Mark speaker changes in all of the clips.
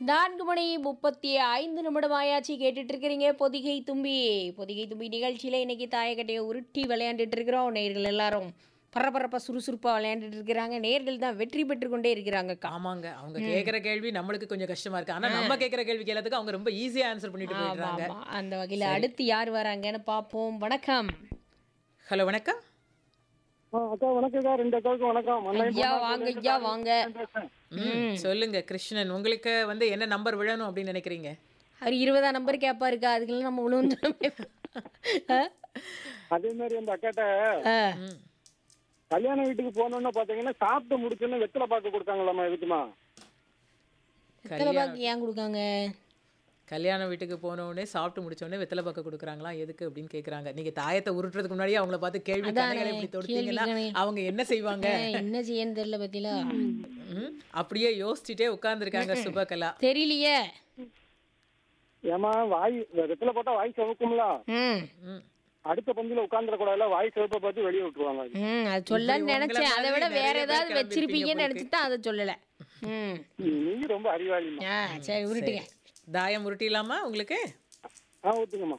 Speaker 1: நான்கு மணி முப்பத்தி ஐந்து நிமிடம் ஆயாச்சு கேட்டுட்டு இருக்கிறீங்க பொதிகை தும்பி பொதிகை தும்பி நிகழ்ச்சியில் இன்னைக்கு தாயக்கட்டையை உருட்டி விளையாண்டுட்டு இருக்கிறோம் நேர்கள் எல்லாரும் பரபரப்பாக சுறுசுறுப்பாக விளையாண்டுட்டு இருக்கிறாங்க நேர்கள் தான் வெற்றி பெற்று கொண்டே இருக்கிறாங்கக்கா
Speaker 2: ஆமாங்க அவங்க கேக்குற கேள்வி நம்மளுக்கு கொஞ்சம் கஷ்டமா இருக்கு ஆனா நம்ம கேக்குற கேள்விக்கு எல்லாத்துக்கும் அவங்க ரொம்ப ஈஸியா ஆன்சர் பண்ணிட்டு
Speaker 1: ஆமா
Speaker 2: போயிடுறாங்க
Speaker 1: ஆமா அந்த வகையில் அடுத்து யார் வராங்கன்னு பார்ப்போம் வணக்கம்
Speaker 2: ஹலோ வணக்கம்
Speaker 3: ஆ, அக்கா வணக்கம்க்கா ரெண்டு அக்காவுக்கும் வணக்கம் மண்ணை
Speaker 1: ஐயா
Speaker 3: பொண்ணா
Speaker 1: வாங்க
Speaker 3: சொல்லிட்டு
Speaker 1: ஐயா
Speaker 3: நான்
Speaker 1: வாங்க
Speaker 3: பேசுறேன்.
Speaker 2: ம், சொல்லுங்க கிருஷ்ணன் உங்களுக்கு வந்து என்ன நம்பர் விழணும் அப்படின்னு நினைக்கிறீங்க
Speaker 1: அவர் இருபதாம் நம்பர் கேப்பா இருக்கா அதுக்கெல்லாம் நம்ம உணவு
Speaker 3: அதே மாதிரி அந்த அக்காட்ட
Speaker 2: ம்.
Speaker 3: கல்யாண வீட்டுக்கு போனோம்னு பாத்தீங்கன்னா சாப்பிட்டு முடிச்சோன்னு வெத்தலை பாக்கு கொடுத்தாங்களாம்மா எதுக்குமா
Speaker 1: எத்தனை பாக்கு ஏன் கொடுக்காங்க
Speaker 2: கல்யாண வீட்டுக்கு போன உடனே சாப்பிட்டு முடிச்ச உடனே வெத்தலை பாக்க கொடுக்குறாங்களா எதுக்கு அப்படின்னு கேக்குறாங்க நீங்க தாயத்தை உருட்டுறதுக்கு முன்னாடியே அவங்கள பார்த்து கேள்வி
Speaker 1: அதானே,
Speaker 2: கணைகளை இப்படி தொடுத்தீங்கன்னா
Speaker 1: கேள்வி
Speaker 2: அவங்க என்ன செய்வாங்க
Speaker 1: ஏன், என்ன செய்யன்னு தெரியல பத்திலா
Speaker 2: ம், அப்படியே யோசிச்சுட்டே உட்கார்ந்துருக்காங்க சுபகலா
Speaker 1: தெரியலையே
Speaker 3: ஏமா வாய் வெத்தலை போட்டா வாய் சிவக்கும்ல
Speaker 1: ம்
Speaker 2: ம்.
Speaker 3: அடுத்த பந்தில உட்கார்ந்துட கூடாதுல வாய் சிவப்பை பார்த்து வெளியே விட்டுருவாங்க
Speaker 1: ம் அது சொல்லன்னு
Speaker 2: உங்களை
Speaker 1: நினைச்சேன் அதை விட
Speaker 2: மாதிரி
Speaker 1: வேற
Speaker 2: நிறைய பேர்
Speaker 1: ஏதாவது
Speaker 2: கிளம்பியிருப்பீங்க
Speaker 1: வச்சிருப்பீங்கன்னு
Speaker 2: போல
Speaker 1: நினைச்சு தான் அதை சொல்லல ம்
Speaker 3: நீங்க ரொம்ப அறிவாளிமா
Speaker 1: ஆ சரி உருட்டுங்க
Speaker 2: தாயம் உருட்டிடலாமா உங்களுக்கு
Speaker 3: ஆ ஊத்துங்கம்மா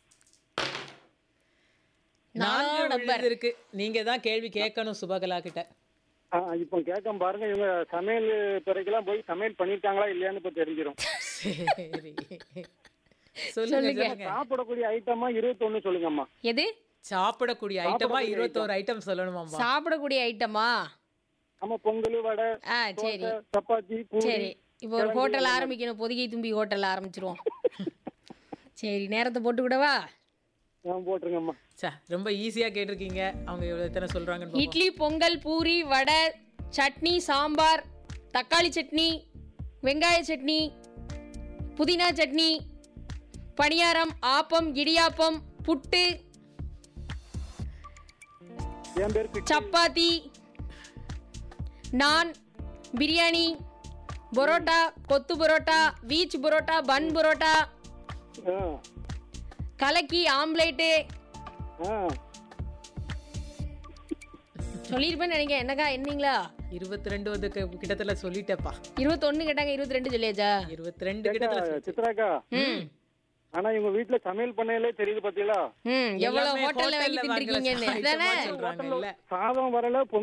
Speaker 1: நாலாம்
Speaker 2: நான்கு
Speaker 1: நம்பர்
Speaker 2: விழுது இருக்கு நீங்க தான் கேள்வி கேட்கணும் சுபகலா கிட்ட
Speaker 3: ஆ, இப்போ கேட்க பாருங்க இவங்க சமையல் துறைக்கெல்லாம் போய் சமையல் பண்ணிருக்காங்களா இல்லையான்னு இப்ப தெரிஞ்சிடும்
Speaker 2: சரி சொல்லுங்க
Speaker 1: சொல்லுங்க.
Speaker 2: சொல்லுங்க
Speaker 3: சாப்பிடக்கூடிய ஐட்டமா இருபத்தொன்னு சொல்லுங்கம்மா
Speaker 1: எது
Speaker 2: சாப்பிடக்கூடிய ஐட்டமா இருபத்தோரு ஐட்டம் சொல்லணுமாம்பா
Speaker 1: சாப்பிடக்கூடிய ஐட்டமா
Speaker 3: ஆமா பொங்கல் வடை
Speaker 1: ஆ சரி
Speaker 3: தோசை, சப்பாத்தி பூரி
Speaker 1: சரி இப்போ ஒரு ஹோட்டல் ஆரம்பிக்கணும் பொதிகை தும்பி ஹோட்டல் ஆரம்பிச்சிருவோம் சரி நேரத்தை போட்டு விடவா
Speaker 3: ஆ, போட்டுருங்கம்மா
Speaker 2: சே ரொம்ப ஈஸியா கேட்டிருக்கீங்க அவங்க எவ்வளவு எத்தனை சொல்றாங்கன்னு பாப்போம்.
Speaker 1: இட்லி பொங்கல் பூரி வடை சட்னி சாம்பார் தக்காளி சட்னி வெங்காய சட்னி புதினா சட்னி பணியாரம் ஆப்பம் இடியாப்பம் புட்டு
Speaker 3: என் பேர் பிச்சு.
Speaker 1: சப்பாத்தி நான் பிரியாணி பரோட்டா கொத்து பரோட்டா வீச் பரோட்டா பன் பரோட்டா
Speaker 3: ஆ,
Speaker 1: கலக்கி ஆம்லேட்டு
Speaker 3: ஆ.
Speaker 1: சொல்லியிருப்பேன்னு நினைக்கிறேன் என்னக்கா என்னீங்களா
Speaker 2: இருபத்தி ரெண்டு வந்து க- கிட்டத்தட்ட சொல்லிட்டேப்பா
Speaker 1: இருபத்தொன்னு கேட்டாங்க இருபத்தி ரெண்டு சொல்லியாச்சா
Speaker 2: இருபத்தி ரெண்டு கிட்டத்தட்ட சொல்லி-
Speaker 3: சித்ராக்கா
Speaker 1: ம்
Speaker 3: ஆனா இவங்க வீட்டுல சமையல் பண்ணையிலே தெரியுது பாத்தீங்களா
Speaker 1: ம் எவ்வளவு
Speaker 2: எல்லாமே
Speaker 1: ஹோட்டல்ல வாங்கி
Speaker 2: ஹோட்டல்ல வாங்குற
Speaker 1: தின்றுருக்கீங்கன்னு
Speaker 2: ஐட்டமா
Speaker 1: அதானே
Speaker 2: சொல்றாங்கல்ல
Speaker 3: சாதம் வரல